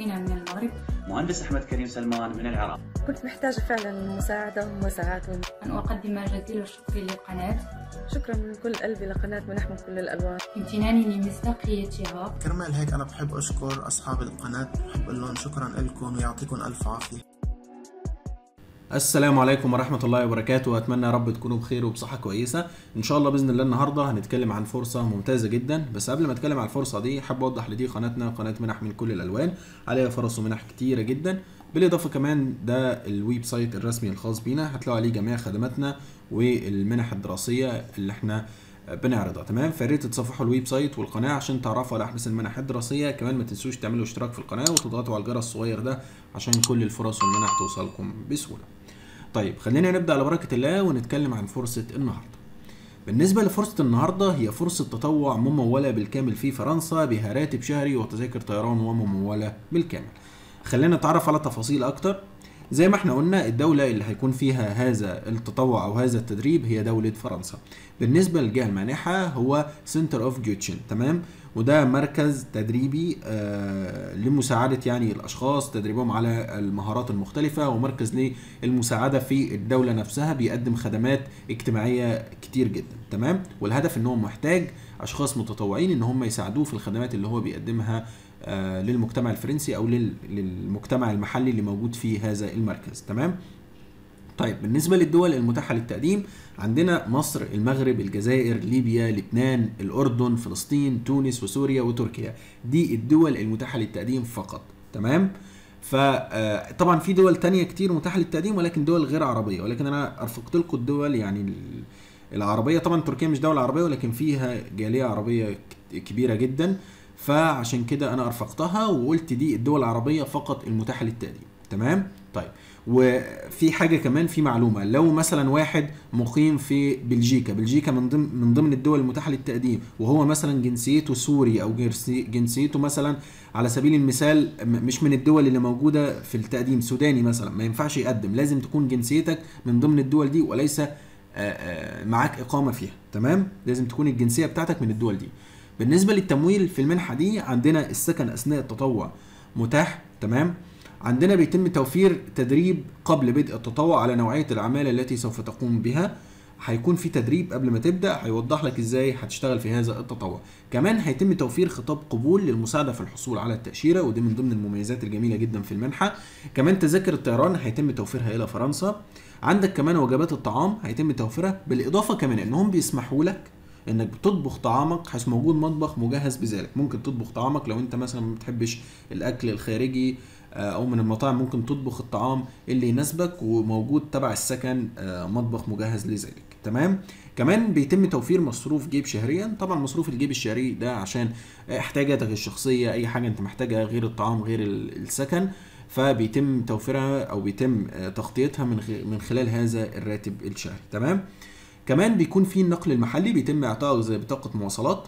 أخينا من المغرب مهندس أحمد كريم سلمان من العراق كنت محتاجة فعلا مساعدة ومساعات أن أقدم جزيل الشكر للقناة شكرا من كل قلبي لقناة منح من كل الألوان امتناني لمصداقيتها كرمال هيك أنا بحب أشكر أصحاب القناة بحب أقول لهم شكرا لكم ويعطيكم ألف عافية السلام عليكم ورحمة الله وبركاته أتمنى يا رب تكونوا بخير وبصحة كويسة إن شاء الله بإذن الله النهاردة هنتكلم عن فرصة ممتازة جدا بس قبل ما أتكلم عن الفرصة دي حابب أوضح لدي قناتنا قناة منح من كل الألوان عليها فرص ومنح كتيرة جدا بالإضافة كمان ده الويب سايت الرسمي الخاص بينا هتلاقوا عليه جميع خدماتنا والمنح الدراسية اللي احنا بنعرضها تمام فريت تتصفحوا الويب سايت والقناه عشان تعرفوا على احدث المنح الدراسيه كمان ما تنسوش تعملوا اشتراك في القناه وتضغطوا على الجرس الصغير ده عشان كل الفرص والمنح توصلكم بسهوله طيب خلينا نبدا على بركه الله ونتكلم عن فرصه النهارده بالنسبة لفرصة النهاردة هي فرصة تطوع ممولة بالكامل في فرنسا بها راتب شهري وتذاكر طيران وممولة بالكامل خلينا نتعرف على تفاصيل أكتر زي ما احنا قلنا الدولة اللي هيكون فيها هذا التطوع أو هذا التدريب هي دولة فرنسا بالنسبة للجهة المانحة هو سنتر اوف جوتشن تمام وده مركز تدريبي آه لمساعدة يعني الأشخاص تدريبهم على المهارات المختلفة ومركز للمساعدة في الدولة نفسها بيقدم خدمات اجتماعية كتير جدا تمام والهدف ان هو محتاج أشخاص متطوعين ان هم يساعدوه في الخدمات اللي هو بيقدمها آه للمجتمع الفرنسي أو للمجتمع المحلي اللي موجود في هذا المركز تمام طيب بالنسبة للدول المتاحة للتقديم عندنا مصر المغرب الجزائر ليبيا لبنان الأردن فلسطين تونس وسوريا وتركيا دي الدول المتاحة للتقديم فقط تمام فطبعا في دول تانية كتير متاحة للتقديم ولكن دول غير عربية ولكن أنا أرفقت لكم الدول يعني العربية طبعا تركيا مش دولة عربية ولكن فيها جالية عربية كبيرة جدا فعشان كده أنا أرفقتها وقلت دي الدول العربية فقط المتاحة للتقديم تمام طيب وفي حاجه كمان في معلومه لو مثلا واحد مقيم في بلجيكا بلجيكا من ضمن من ضمن الدول المتاحه للتقديم وهو مثلا جنسيته سوري او جنسيته مثلا على سبيل المثال مش من الدول اللي موجوده في التقديم سوداني مثلا ما ينفعش يقدم لازم تكون جنسيتك من ضمن الدول دي وليس معاك اقامه فيها تمام لازم تكون الجنسيه بتاعتك من الدول دي بالنسبه للتمويل في المنحه دي عندنا السكن اثناء التطوع متاح تمام عندنا بيتم توفير تدريب قبل بدء التطوع على نوعية الأعمال التي سوف تقوم بها هيكون في تدريب قبل ما تبدا هيوضح لك ازاي هتشتغل في هذا التطوع كمان هيتم توفير خطاب قبول للمساعده في الحصول على التاشيره ودي من ضمن المميزات الجميله جدا في المنحه كمان تذاكر الطيران هيتم توفيرها الى فرنسا عندك كمان وجبات الطعام هيتم توفيرها بالاضافه كمان انهم بيسمحوا لك انك بتطبخ طعامك حيث موجود مطبخ مجهز بذلك ممكن تطبخ طعامك لو انت مثلا ما بتحبش الاكل الخارجي او من المطاعم ممكن تطبخ الطعام اللي يناسبك وموجود تبع السكن مطبخ مجهز لذلك تمام كمان بيتم توفير مصروف جيب شهريا طبعا مصروف الجيب الشهري ده عشان احتياجاتك الشخصيه اي حاجه انت محتاجها غير الطعام غير السكن فبيتم توفيرها او بيتم تغطيتها من من خلال هذا الراتب الشهري تمام كمان بيكون في النقل المحلي بيتم اعطائك زي بطاقه مواصلات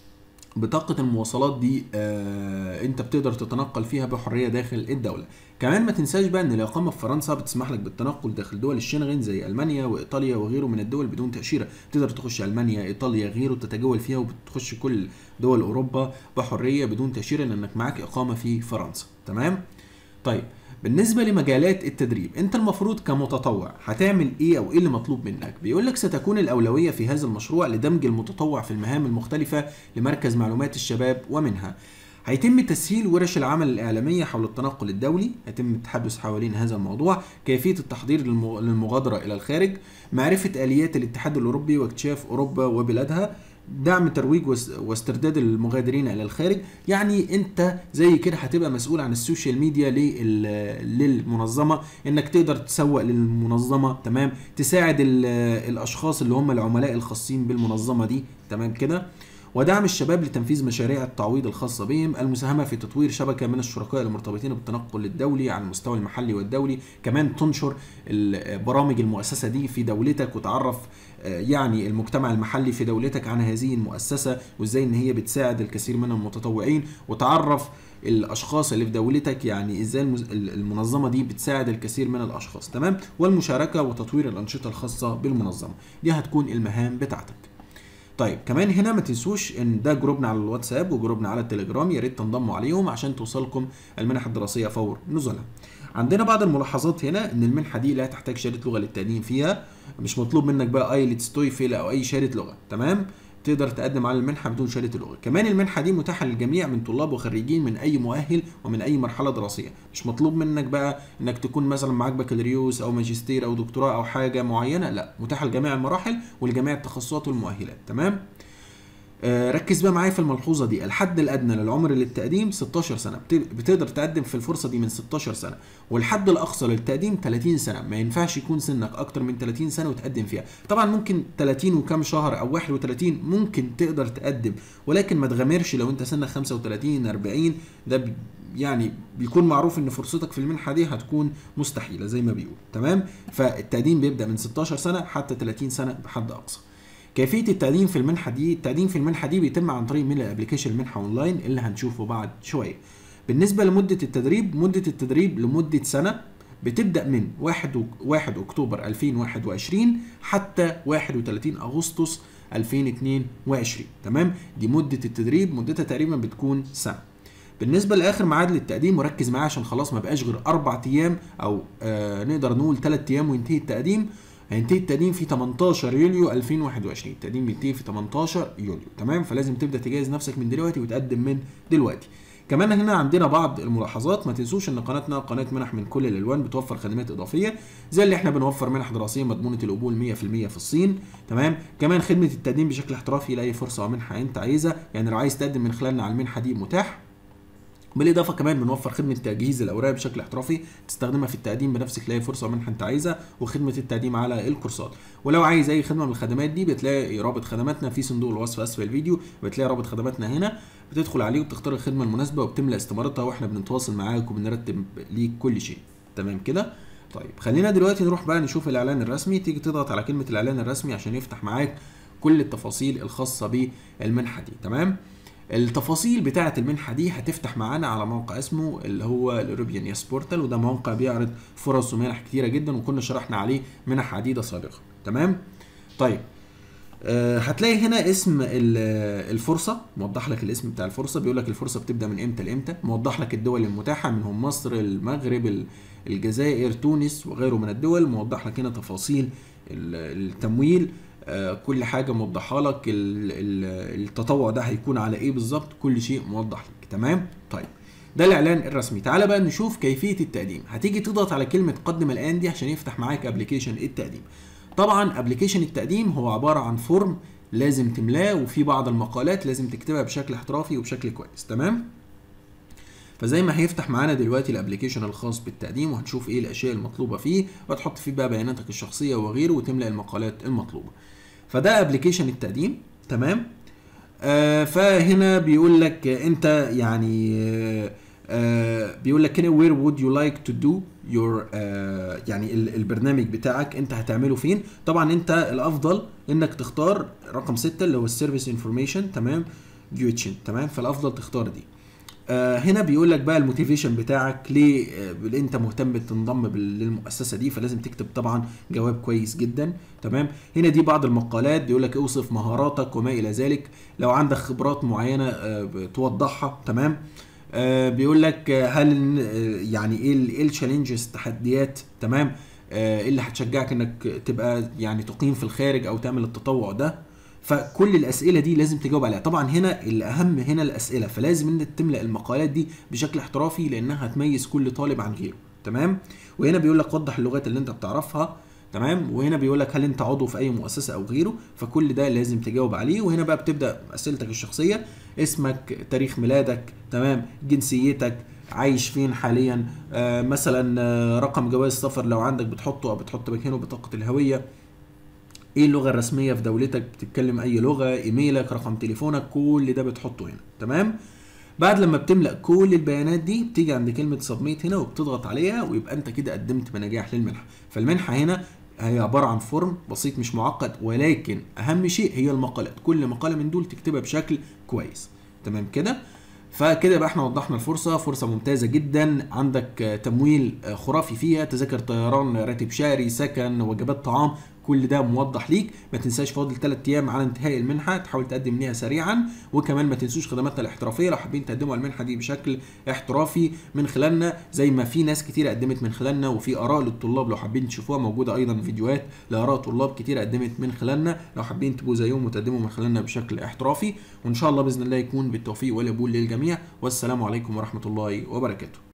بطاقة المواصلات دي آه انت بتقدر تتنقل فيها بحرية داخل الدولة كمان ما تنساش بقى ان الاقامة في فرنسا بتسمح لك بالتنقل داخل دول الشنغن زي المانيا وايطاليا وغيره من الدول بدون تأشيرة تقدر تخش المانيا ايطاليا غيره تتجول فيها وبتخش كل دول اوروبا بحرية بدون تأشيرة لانك معاك اقامة في فرنسا تمام طيب بالنسبة لمجالات التدريب انت المفروض كمتطوع هتعمل ايه او ايه اللي مطلوب منك بيقول لك ستكون الاولوية في هذا المشروع لدمج المتطوع في المهام المختلفة لمركز معلومات الشباب ومنها هيتم تسهيل ورش العمل الإعلامية حول التنقل الدولي يتم التحدث حوالين هذا الموضوع كيفية التحضير للمغادرة إلى الخارج معرفة آليات الاتحاد الأوروبي واكتشاف أوروبا وبلادها دعم ترويج واسترداد المغادرين الى الخارج يعني انت زي كده هتبقى مسؤول عن السوشيال ميديا للمنظمه انك تقدر تسوق للمنظمه تمام تساعد الاشخاص اللي هم العملاء الخاصين بالمنظمه دي تمام كده ودعم الشباب لتنفيذ مشاريع التعويض الخاصة بهم المساهمة في تطوير شبكة من الشركاء المرتبطين بالتنقل الدولي على المستوى المحلي والدولي كمان تنشر برامج المؤسسة دي في دولتك وتعرف يعني المجتمع المحلي في دولتك عن هذه المؤسسة وازاي ان هي بتساعد الكثير من المتطوعين وتعرف الاشخاص اللي في دولتك يعني ازاي المنظمه دي بتساعد الكثير من الاشخاص تمام والمشاركه وتطوير الانشطه الخاصه بالمنظمه دي هتكون المهام بتاعتك طيب كمان هنا ما تنسوش ان ده جروبنا على الواتساب وجروبنا على التليجرام يا ريت تنضموا عليهم عشان توصلكم المنح الدراسيه فور نزولها عندنا بعض الملاحظات هنا ان المنحه دي لا تحتاج شهاده لغه للتقديم فيها مش مطلوب منك بقى ايلتس تويفل او اي شهاده لغه تمام تقدر تقدم على المنحه بدون شهاده اللغه كمان المنحه دي متاحه للجميع من طلاب وخريجين من اي مؤهل ومن اي مرحله دراسيه مش مطلوب منك بقى انك تكون مثلا معاك بكالوريوس او ماجستير او دكتوراه او حاجه معينه لا متاحه لجميع المراحل ولجميع التخصصات والمؤهلات تمام آه، ركز بقى معايا في الملحوظه دي الحد الادنى للعمر للتقديم 16 سنه بت- بتقدر تقدم في الفرصه دي من 16 سنه والحد الاقصى للتقديم 30 سنه ما ينفعش يكون سنك اكتر من 30 سنه وتقدم فيها طبعا ممكن 30 وكام شهر او 31 ممكن تقدر تقدم ولكن ما تغامرش لو انت سنك 35 40 ده بي- يعني بيكون معروف ان فرصتك في المنحه دي هتكون مستحيله زي ما بيقول تمام فالتقديم بيبدا من 16 سنه حتى 30 سنه بحد اقصى كيفيه التقديم في المنحه دي التقديم في المنحه دي بيتم عن طريق من الابلكيشن المنحه اونلاين اللي هنشوفه بعد شويه بالنسبه لمده التدريب مده التدريب لمده سنه بتبدا من 1 و- 1 اكتوبر 2021 حتى 31 اغسطس 2022 تمام دي مده التدريب مدتها تقريبا بتكون سنه بالنسبه لاخر ميعاد للتقديم وركز معايا عشان خلاص ما بقاش غير اربع ايام او آه نقدر نقول ثلاث ايام وينتهي التقديم هينتهي التقديم في 18 يوليو 2021 التقديم بينتهي في 18 يوليو تمام فلازم تبدا تجهز نفسك من دلوقتي وتقدم من دلوقتي كمان هنا عندنا بعض الملاحظات ما تنسوش ان قناتنا قناه منح من كل الالوان بتوفر خدمات اضافيه زي اللي احنا بنوفر منح دراسيه مضمونه القبول 100% في الصين تمام كمان خدمه التقديم بشكل احترافي لاي فرصه او منحه انت عايزها يعني لو عايز تقدم من خلالنا على المنحه دي متاح بالاضافه كمان بنوفر خدمه تجهيز الاوراق بشكل احترافي تستخدمها في التقديم بنفسك لاي فرصه منحه انت عايزها وخدمه التقديم على الكورسات ولو عايز اي خدمه من الخدمات دي بتلاقي رابط خدماتنا في صندوق الوصف اسفل الفيديو بتلاقي رابط خدماتنا هنا بتدخل عليه وبتختار الخدمه المناسبه وبتملى استمارتها واحنا بنتواصل معاك وبنرتب ليك كل شيء تمام كده طيب خلينا دلوقتي نروح بقى نشوف الاعلان الرسمي تيجي تضغط على كلمه الاعلان الرسمي عشان يفتح معاك كل التفاصيل الخاصه بالمنحه دي تمام التفاصيل بتاعه المنحه دي هتفتح معانا على موقع اسمه اللي هو الاوروبيان ياس بورتال وده موقع بيعرض فرص ومنح كتيره جدا وكنا شرحنا عليه منح عديده سابقا تمام طيب آه، هتلاقي هنا اسم ال- الفرصه موضح لك الاسم بتاع الفرصه بيقول لك الفرصه بتبدا من امتى لامتى موضح لك الدول المتاحه منهم مصر المغرب ال- الجزائر تونس وغيره من الدول موضح لك هنا تفاصيل ال- التمويل آه، كل حاجه موضحه لك ال- ال- التطوع ده هيكون على ايه بالظبط كل شيء موضح لك تمام طيب ده الاعلان الرسمي تعال بقى نشوف كيفيه التقديم هتيجي تضغط على كلمه قدم الان دي عشان يفتح معاك ابلكيشن التقديم طبعا ابلكيشن التقديم هو عباره عن فورم لازم تملاه وفي بعض المقالات لازم تكتبها بشكل احترافي وبشكل كويس تمام فزي ما هيفتح معانا دلوقتي الابلكيشن الخاص بالتقديم وهنشوف ايه الاشياء المطلوبه فيه وتحط فيه بقى بياناتك الشخصيه وغيره وتملأ المقالات المطلوبه فده ابلكيشن التقديم تمام آه فهنا بيقول لك آه، انت يعني آه آه بيقول لك هنا where would you like to do your آه يعني ال- البرنامج بتاعك انت هتعمله فين طبعا انت الافضل انك تختار رقم 6 اللي هو السيرفيس انفورميشن تمام جيوتشن تمام فالافضل تختار دي آه هنا بيقول لك بقى الموتيفيشن بتاعك ليه آه اللي انت مهتم تنضم بال- للمؤسسه دي فلازم تكتب طبعا جواب كويس جدا تمام هنا دي بعض المقالات بيقول لك اوصف مهاراتك وما الى ذلك لو عندك خبرات معينه آه توضحها تمام آه بيقول لك آه، هل آه، يعني ايه ال- ايه التشالنجز التحديات تمام آه، ايه اللي هتشجعك انك تبقى يعني تقيم في الخارج او تعمل التطوع ده فكل الاسئله دي لازم تجاوب عليها طبعا هنا الاهم هنا الاسئله فلازم انك تملا المقالات دي بشكل احترافي لانها هتميز كل طالب عن غيره تمام وهنا بيقول لك وضح اللغات اللي انت بتعرفها تمام وهنا بيقول لك هل انت عضو في اي مؤسسه او غيره فكل ده لازم تجاوب عليه وهنا بقى بتبدا اسئلتك الشخصيه اسمك تاريخ ميلادك تمام جنسيتك عايش فين حاليا آه مثلا آه رقم جواز سفر لو عندك بتحطه او بتحط مكانه بطاقه الهويه ايه اللغه الرسميه في دولتك بتتكلم اي لغه ايميلك رقم تليفونك كل ده بتحطه هنا تمام بعد لما بتملا كل البيانات دي بتيجي عند كلمه سبميت هنا وبتضغط عليها ويبقى انت كده قدمت بنجاح للمنحه فالمنحه هنا هي عباره عن فورم بسيط مش معقد ولكن اهم شيء هي المقالات كل مقاله من دول تكتبها بشكل كويس تمام كده فكده بقى احنا وضحنا الفرصه فرصه ممتازه جدا عندك آه، تمويل آه، خرافي فيها تذاكر طيران راتب شهري سكن وجبات طعام كل ده موضح ليك ما تنساش فاضل 3 ايام على انتهاء المنحه تحاول تقدم ليها سريعا وكمان ما تنسوش خدماتنا الاحترافيه لو حابين تقدموا على المنحه دي بشكل احترافي من خلالنا زي ما في ناس كتير قدمت من خلالنا وفي اراء للطلاب لو حابين تشوفوها موجوده ايضا فيديوهات لاراء طلاب كتير قدمت من خلالنا لو حابين تبقوا زيهم وتقدموا من خلالنا بشكل احترافي وان شاء الله باذن الله يكون بالتوفيق والقبول للجميع والسلام عليكم ورحمه الله وبركاته